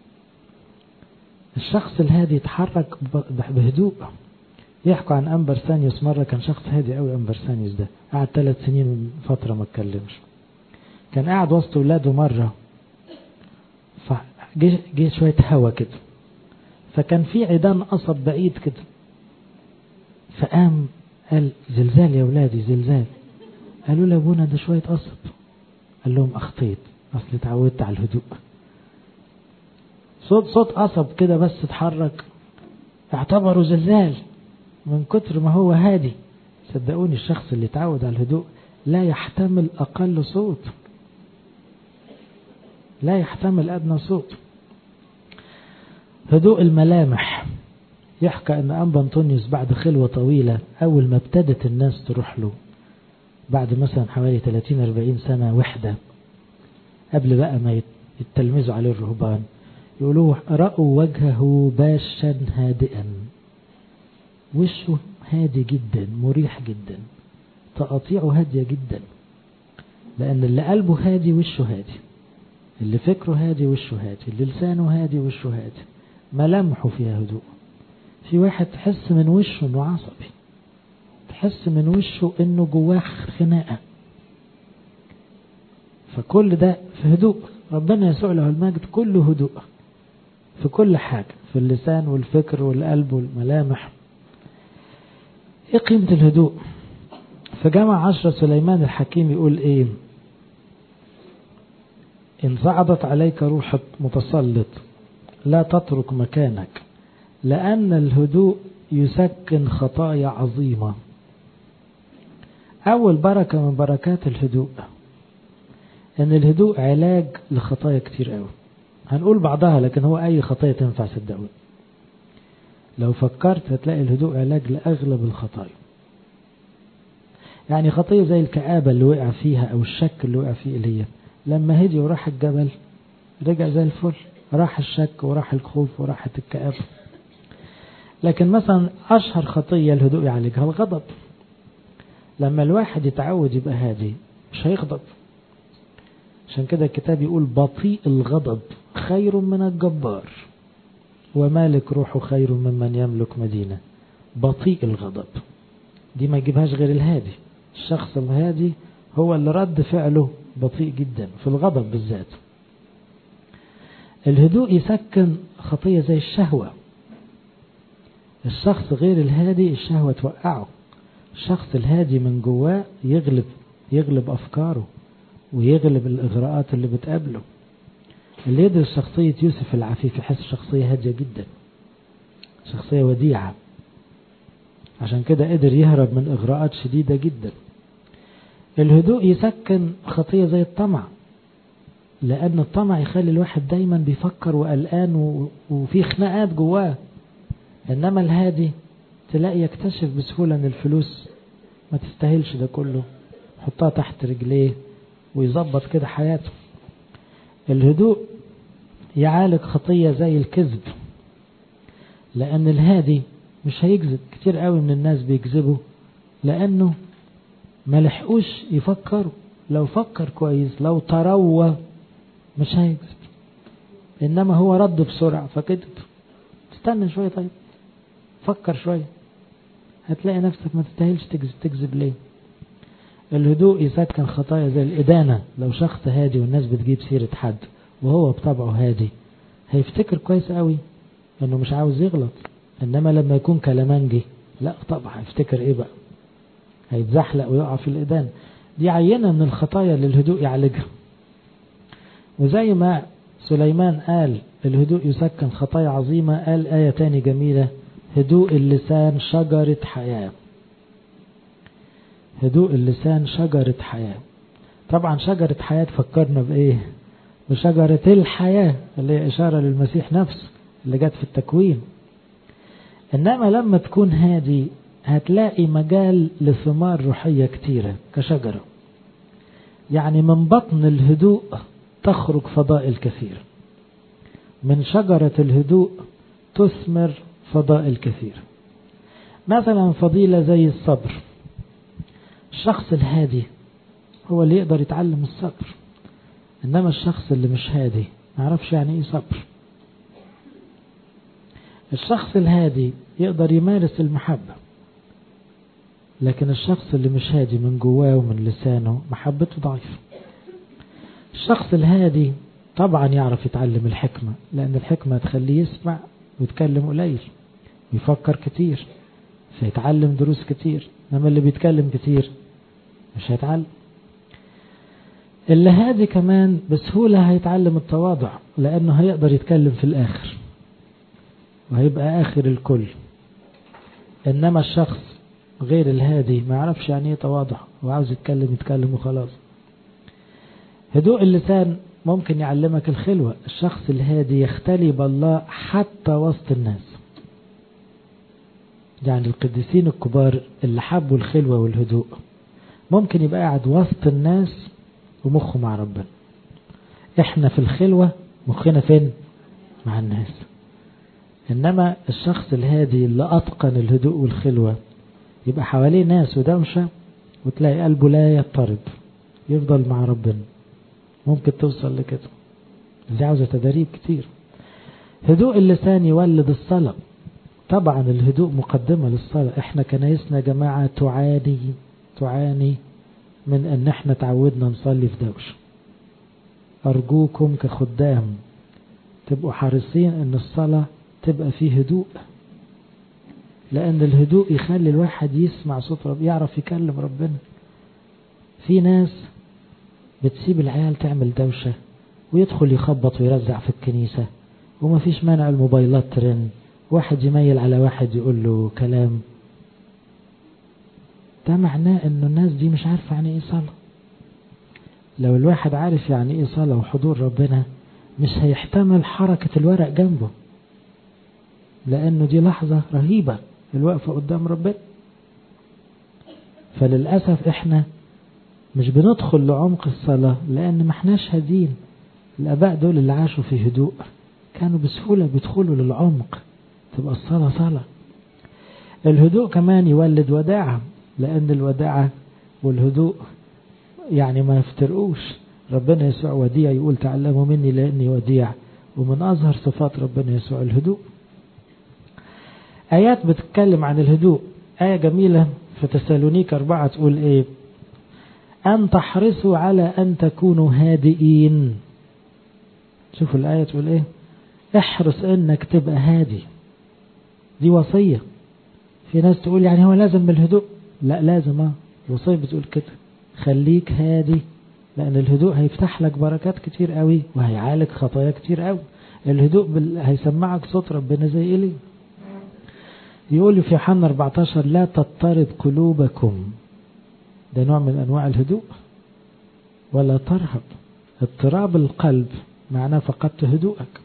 الشخص الهادي يتحرك بهدوء يحكوا عن أمبرسانيوس مرة كان شخص هادي قوي أمبرسانيوس ده قعد ثلاث سنين فترة ما اتكلمش كان قاعد وسط ولاده مرة فجه شوية هوا كده فكان في عيدان قصب بعيد كده فقام قال زلزال يا ولادي زلزال قالوا له ابونا ده شوية قصب قال لهم اخطيت اصل اتعودت على الهدوء صوت صوت قصب كده بس اتحرك اعتبروا زلزال من كتر ما هو هادي صدقوني الشخص اللي اتعود على الهدوء لا يحتمل اقل صوت لا يحتمل ادنى صوت هدوء الملامح يحكى ان انبا انطونيوس بعد خلوة طويلة اول ما ابتدت الناس تروح له بعد مثلا حوالي 30 40 سنة وحدة قبل بقى ما يتلمذوا عليه الرهبان يقولوا رأوا وجهه باشا هادئا وشه هادي جدا مريح جدا تقاطيعه هادية جدا لأن اللي قلبه هادي وشه هادي اللي فكره هادي وشه هادي اللي لسانه هادي وشه هادي ملامحه فيها هدوء في واحد تحس من وشه انه عصبي تحس من وشه انه جواه خناقه فكل ده في هدوء ربنا يسوع له المجد كله هدوء في كل حاجة في اللسان والفكر والقلب والملامح ايه قيمة الهدوء في جامع عشرة سليمان الحكيم يقول ايه إن صعدت عليك روح متسلط لا تترك مكانك لأن الهدوء يسكن خطايا عظيمة أول بركة من بركات الهدوء أن الهدوء علاج لخطايا كتير قوي هنقول بعضها لكن هو أي خطايا تنفع صدقوني لو فكرت هتلاقي الهدوء علاج لأغلب الخطايا يعني خطية زي الكآبة اللي وقع فيها أو الشك اللي وقع فيه اللي هي لما هدي وراح الجبل رجع زي الفل راح الشك وراح الخوف وراحت الكآبة لكن مثلا أشهر خطية الهدوء يعالجها الغضب لما الواحد يتعود يبقى هادي مش هيغضب عشان كده الكتاب يقول بطيء الغضب خير من الجبار ومالك روحه خير ممن يملك مدينة بطيء الغضب دي ما يجيبهاش غير الهادي الشخص الهادي هو اللي رد فعله بطيء جدا في الغضب بالذات الهدوء يسكن خطية زي الشهوة الشخص غير الهادي الشهوة توقعه الشخص الهادي من جواه يغلب يغلب أفكاره ويغلب الإغراءات اللي بتقابله اللي يدرس شخصية يوسف العفيف يحس شخصية هادية جدا شخصية وديعة عشان كده قدر يهرب من إغراءات شديدة جدا الهدوء يسكن خطية زي الطمع لأن الطمع يخلي الواحد دايما بيفكر وقلقان وفي خناقات جواه إنما الهادي تلاقي يكتشف بسهولة أن الفلوس ما تستاهلش ده كله حطها تحت رجليه ويظبط كده حياته الهدوء يعالج خطية زي الكذب لأن الهادي مش هيكذب كتير قوي من الناس بيكذبوا لأنه ما لحقوش يفكروا لو فكر كويس لو تروى مش هيكذب إنما هو رد بسرعة فكذب استنى شوية طيب فكر شوية هتلاقي نفسك ما تستاهلش تكذب تكذب ليه الهدوء يسكن خطايا زي الإدانة لو شخص هادي والناس بتجيب سيرة حد وهو بطبعه هادي هيفتكر كويس قوي انه مش عاوز يغلط انما لما يكون كلامنجي لا طبعا هيفتكر ايه بقى هيتزحلق ويقع في الإدانة دي عينة من الخطايا اللي الهدوء يعالجها وزي ما سليمان قال الهدوء يسكن خطايا عظيمة قال آية تاني جميلة هدوء اللسان شجرة حياة هدوء اللسان شجرة حياة طبعا شجرة حياة فكرنا بإيه بشجرة الحياة اللي هي إشارة للمسيح نفسه اللي جت في التكوين إنما لما تكون هادي هتلاقي مجال لثمار روحية كتيرة كشجرة يعني من بطن الهدوء تخرج فضائل كثيرة من شجرة الهدوء تثمر فضائل كثيرة مثلا فضيلة زي الصبر الشخص الهادي هو اللي يقدر يتعلم الصبر إنما الشخص اللي مش هادي ما يعرفش يعني إيه صبر الشخص الهادي يقدر يمارس المحبة لكن الشخص اللي مش هادي من جواه ومن لسانه محبته ضعيفة الشخص الهادي طبعا يعرف يتعلم الحكمة لأن الحكمة تخليه يسمع ويتكلم قليل ويفكر كتير فيتعلم دروس كتير إنما اللي بيتكلم كتير مش هيتعلم اللي هادي كمان بسهولة هيتعلم التواضع لأنه هيقدر يتكلم في الآخر وهيبقى آخر الكل إنما الشخص غير الهادي ما يعرفش يعني ايه تواضع وعاوز يتكلم يتكلم وخلاص هدوء اللسان ممكن يعلمك الخلوة الشخص الهادي يختلي بالله حتى وسط الناس يعني القديسين الكبار اللي حبوا الخلوة والهدوء ممكن يبقى قاعد وسط الناس ومخه مع ربنا احنا في الخلوة مخنا فين مع الناس انما الشخص الهادي اللي اتقن الهدوء والخلوة يبقى حواليه ناس ودوشة وتلاقي قلبه لا يضطرب يفضل مع ربنا ممكن توصل لكده دي عاوزة تدريب كتير هدوء اللسان يولد الصلاة طبعا الهدوء مقدمة للصلاة احنا كنايسنا جماعة تعاني تعاني من ان احنا تعودنا نصلي في دوشة ارجوكم كخدام تبقوا حريصين ان الصلاة تبقى فيه هدوء لأن الهدوء يخلي الواحد يسمع صوت رب يعرف يكلم ربنا في ناس بتسيب العيال تعمل دوشة ويدخل يخبط ويرزع في الكنيسة وما فيش مانع الموبايلات ترن واحد يميل على واحد يقول له كلام ده معناه انه الناس دي مش عارفة يعني ايه صلاة لو الواحد عارف يعني ايه صلاة وحضور ربنا مش هيحتمل حركة الورق جنبه لانه دي لحظة رهيبة الوقفة قدام ربنا فللأسف احنا مش بندخل لعمق الصلاة لأن ما احناش هادين الآباء دول اللي عاشوا في هدوء كانوا بسهولة بيدخلوا للعمق تبقى الصلاة صلاة الهدوء كمان يولد وداعة لأن الوداعة والهدوء يعني ما يفترقوش ربنا يسوع وديع يقول تعلموا مني لأني وديع ومن أظهر صفات ربنا يسوع الهدوء آيات بتتكلم عن الهدوء آية جميلة في تسالونيك أربعة تقول إيه أن تحرصوا على أن تكونوا هادئين شوفوا الآية تقول إيه احرص أنك تبقى هادي دي وصية في ناس تقول يعني هو لازم بالهدوء لا لازم اه الوصية بتقول كده خليك هادي لأن الهدوء هيفتح لك بركات كتير قوي وهيعالج خطايا كتير قوي الهدوء بال... هيسمعك صوت ربنا زي إلي يقول في يوحنا 14 لا تضطرب قلوبكم ده نوع من أنواع الهدوء ولا ترهب اضطراب القلب معناه فقدت هدوءك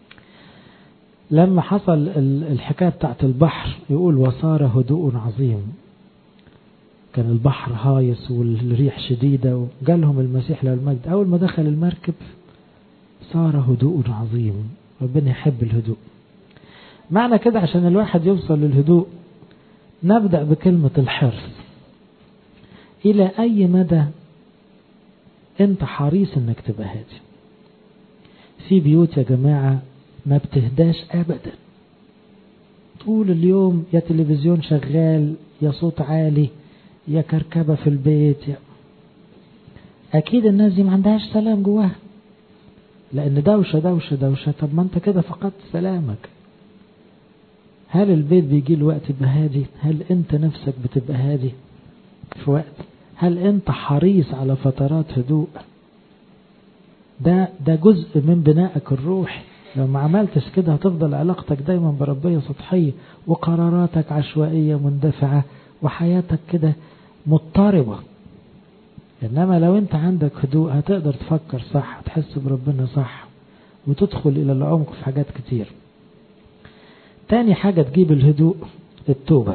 لما حصل الحكاية بتاعت البحر يقول وصار هدوء عظيم كان البحر هايص والريح شديدة وجالهم المسيح له المجد أول ما دخل المركب صار هدوء عظيم ربنا يحب الهدوء معنى كده عشان الواحد يوصل للهدوء نبدأ بكلمة الحرص إلى أي مدى أنت حريص أنك تبقى هادي في بيوت يا جماعة ما بتهداش أبدا طول اليوم يا تلفزيون شغال يا صوت عالي يا كركبة في البيت يا أكيد الناس دي ما عندهاش سلام جواها لأن دوشة دوشة دوشة طب ما أنت كده فقدت سلامك هل البيت بيجي له وقت يبقى هادي هل أنت نفسك بتبقى هادي في وقت هل أنت حريص على فترات هدوء ده ده جزء من بنائك الروحي لو ما عملتش كده هتفضل علاقتك دايما بربية سطحية وقراراتك عشوائية مندفعة وحياتك كده مضطربة إنما لو أنت عندك هدوء هتقدر تفكر صح تحس بربنا صح وتدخل إلى العمق في حاجات كتير تاني حاجة تجيب الهدوء التوبة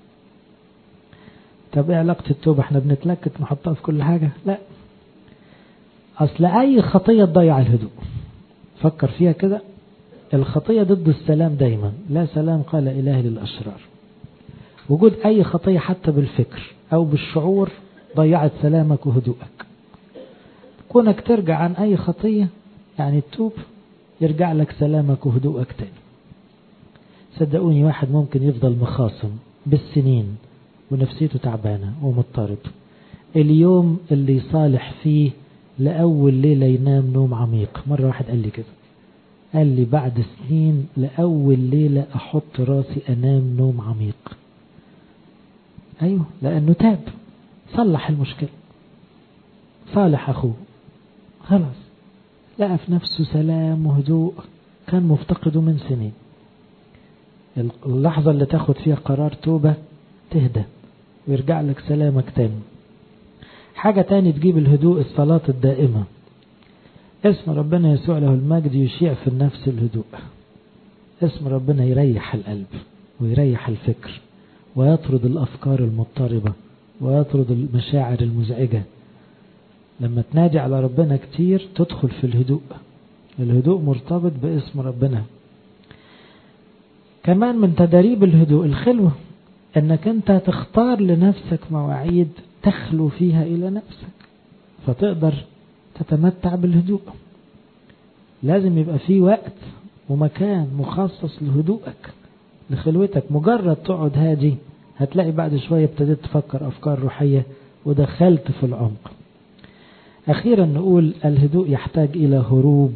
طب ايه علاقة التوبة احنا بنتلكت نحطها في كل حاجة لا اصل اي خطية تضيع الهدوء فكر فيها كده الخطية ضد السلام دايما لا سلام قال إله للأشرار وجود أي خطية حتى بالفكر أو بالشعور ضيعت سلامك وهدوءك كونك ترجع عن أي خطية يعني تتوب يرجع لك سلامك وهدوءك تاني صدقوني واحد ممكن يفضل مخاصم بالسنين ونفسيته تعبانة ومضطرب اليوم اللي يصالح فيه لأول ليلة ينام نوم عميق مرة واحد قال لي كده قال لي بعد سنين لأول ليلة أحط راسي أنام نوم عميق أيوه لأنه تاب صلح المشكلة صالح أخوه خلاص لقى في نفسه سلام وهدوء كان مفتقده من سنين اللحظة اللي تاخد فيها قرار توبة تهدى ويرجع لك سلامك تاني حاجة تاني تجيب الهدوء الصلاة الدائمة اسم ربنا يسوع له المجد يشيع في النفس الهدوء اسم ربنا يريح القلب ويريح الفكر ويطرد الأفكار المضطربة ويطرد المشاعر المزعجة لما تنادي على ربنا كتير تدخل في الهدوء الهدوء مرتبط باسم ربنا كمان من تدريب الهدوء الخلوة انك انت تختار لنفسك مواعيد تخلو فيها الى نفسك فتقدر تتمتع بالهدوء لازم يبقى في وقت ومكان مخصص لهدوءك لخلوتك مجرد تقعد هادي هتلاقي بعد شوية ابتديت تفكر أفكار روحية ودخلت في العمق أخيرا نقول الهدوء يحتاج إلى هروب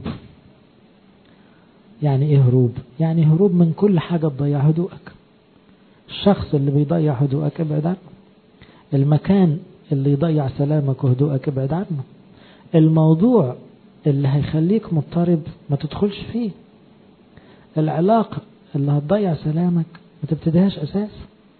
يعني إيه هروب؟ يعني هروب من كل حاجة تضيع هدوءك الشخص اللي بيضيع هدوءك ابعد عنه المكان اللي يضيع سلامك وهدوءك ابعد عنه الموضوع اللي هيخليك مضطرب ما تدخلش فيه العلاقة اللي هتضيع سلامك ما تبتديهاش أساس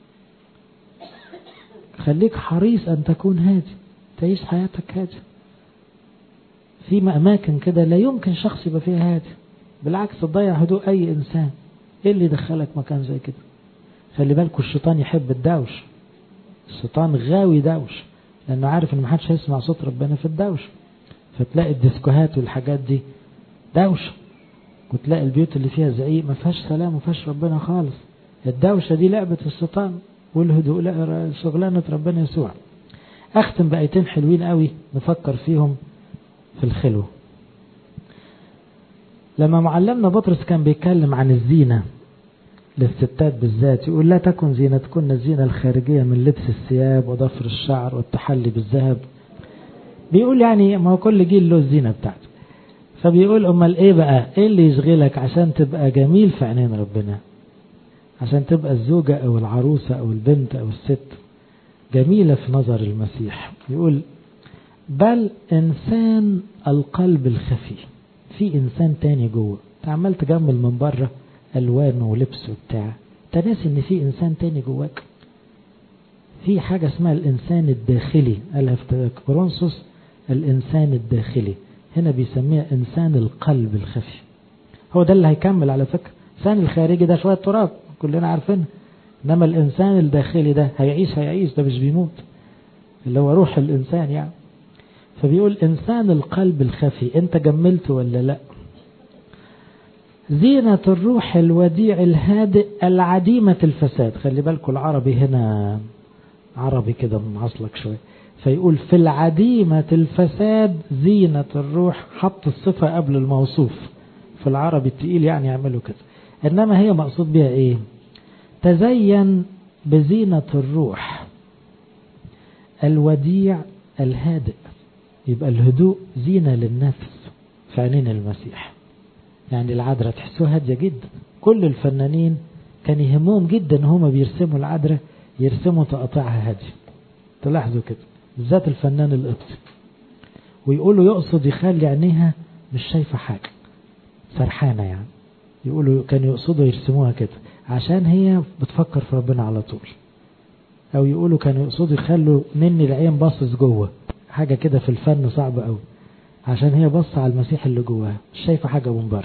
خليك حريص أن تكون هادي تعيش حياتك هادي في أماكن كده لا يمكن شخص يبقى فيها هادي بالعكس تضيع هدوء أي إنسان إيه اللي يدخلك مكان زي كده خلي بالكوا الشيطان يحب الدوش الشيطان غاوي دوش لأنه عارف إن محدش هيسمع صوت ربنا في الدوشة فتلاقي الديسكوهات والحاجات دي دوشة وتلاقي البيوت اللي فيها زعيق ما فيهاش سلام ما فيهاش ربنا خالص الدوشة دي لعبة الشيطان والهدوء لا شغلانة ربنا يسوع أختم بآيتين حلوين قوي نفكر فيهم في الخلوة لما معلمنا بطرس كان بيتكلم عن الزينة للستات بالذات يقول لا تكن زينتكن الزينة الخارجية من لبس الثياب وضفر الشعر والتحلي بالذهب بيقول يعني ما هو كل جيل له الزينة بتاعته فبيقول امال ايه بقى ايه اللي يشغلك عشان تبقى جميل في عينين ربنا عشان تبقى الزوجة او العروسة او البنت او الست جميلة في نظر المسيح يقول بل انسان القلب الخفي في انسان تاني جوه انت عمال تجمل من بره الوان ولبس وبتاع انت ناسي ان في انسان تاني جواك في حاجة اسمها الانسان الداخلي قالها في كورنثوس الانسان الداخلي هنا بيسميها انسان القلب الخفي هو ده اللي هيكمل على فكرة الانسان الخارجي ده شوية تراب كلنا عارفينه انما الانسان الداخلي ده هيعيش هيعيش ده مش بيموت اللي هو روح الانسان يعني فبيقول انسان القلب الخفي انت جملت ولا لا زينة الروح الوديع الهادئ العديمة الفساد خلي بالكم العربي هنا عربي كده معصلك شوية فيقول في العديمة الفساد زينة الروح حط الصفة قبل الموصوف في العربي التقيل يعني يعملوا كده إنما هي مقصود بها إيه تزين بزينة الروح الوديع الهادئ يبقى الهدوء زينة للنفس في عينين المسيح يعني العذراء تحسوها هادية جدا كل الفنانين كان يهمهم جدا هما بيرسموا العذراء يرسموا تقطيعها هادية تلاحظوا كده بالذات الفنان القبطي ويقولوا يقصد يخلي عينيها مش شايفة حاجة سرحانة يعني يقولوا كانوا يقصدوا يرسموها كده عشان هي بتفكر في ربنا على طول او يقولوا كانوا يقصدوا يخلوا نني العين باصص جوه حاجة كده في الفن صعبة قوي عشان هي بص على المسيح اللي جواها مش شايفة حاجة من بره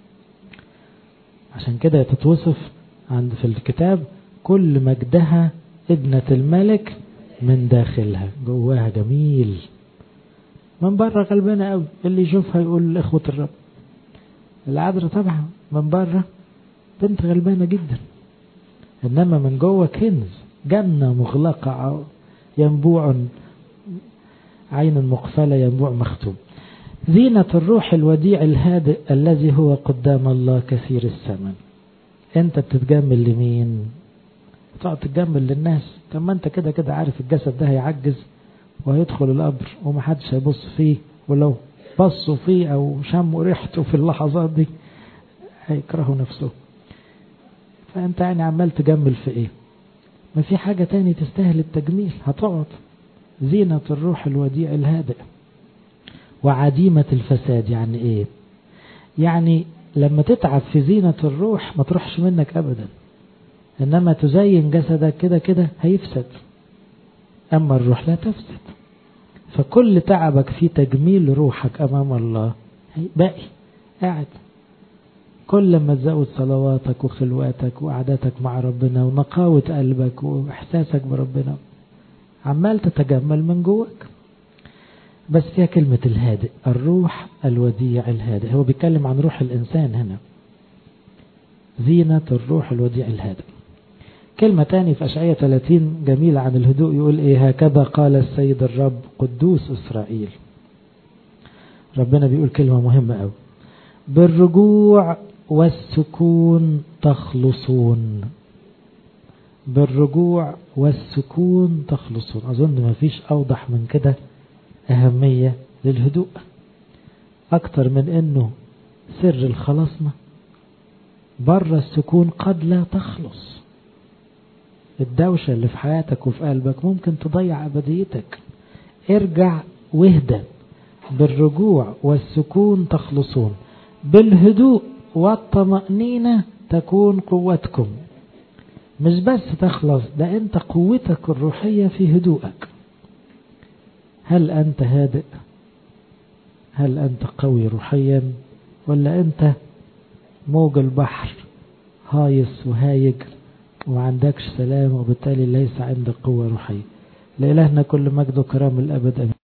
عشان كده تتوصف عند في الكتاب كل مجدها ابنة الملك من داخلها جواها جميل من بره غلبانة قوي اللي يشوفها يقول إخوة الرب العذراء طبعا من بره بنت غلبانة جدا إنما من جوه كنز جنة مغلقة ينبوع عين مقفلة ينبوع مختوم زينة الروح الوديع الهادئ الذي هو قدام الله كثير الثمن انت بتتجمل لمين تقعد تتجمل للناس طب ما انت كده كده عارف الجسد ده هيعجز وهيدخل القبر ومحدش هيبص فيه ولو بصوا فيه او شموا ريحته في اللحظات دي هيكرهوا نفسه فانت يعني عمال تجمل في ايه ما في حاجة تاني تستاهل التجميل هتقعد زينة الروح الوديع الهادئ وعديمة الفساد يعني ايه يعني لما تتعب في زينة الروح ما تروحش منك ابدا انما تزين جسدك كده كده هيفسد اما الروح لا تفسد فكل تعبك في تجميل روحك امام الله باقي قاعد كل لما تزود صلواتك وخلواتك وقعدتك مع ربنا ونقاوة قلبك واحساسك بربنا عمال تتجمل من جواك بس فيها كلمة الهادئ الروح الوديع الهادئ هو بيتكلم عن روح الإنسان هنا زينة الروح الوديع الهادئ كلمة تاني في أشعية 30 جميلة عن الهدوء يقول إيه هكذا قال السيد الرب قدوس إسرائيل ربنا بيقول كلمة مهمة أوي بالرجوع والسكون تخلصون بالرجوع والسكون تخلصون أظن ما فيش أوضح من كده أهمية للهدوء أكتر من أنه سر الخلاصنا بره السكون قد لا تخلص الدوشة اللي في حياتك وفي قلبك ممكن تضيع أبديتك ارجع واهدى بالرجوع والسكون تخلصون بالهدوء والطمأنينة تكون قوتكم مش بس تخلص ده انت قوتك الروحية في هدوءك هل أنت هادئ هل أنت قوي روحيا ولا أنت موج البحر هايص وهايج وما عندكش سلام وبالتالي ليس عندك قوة روحية لإلهنا كل مجد وكرام الأبد أمين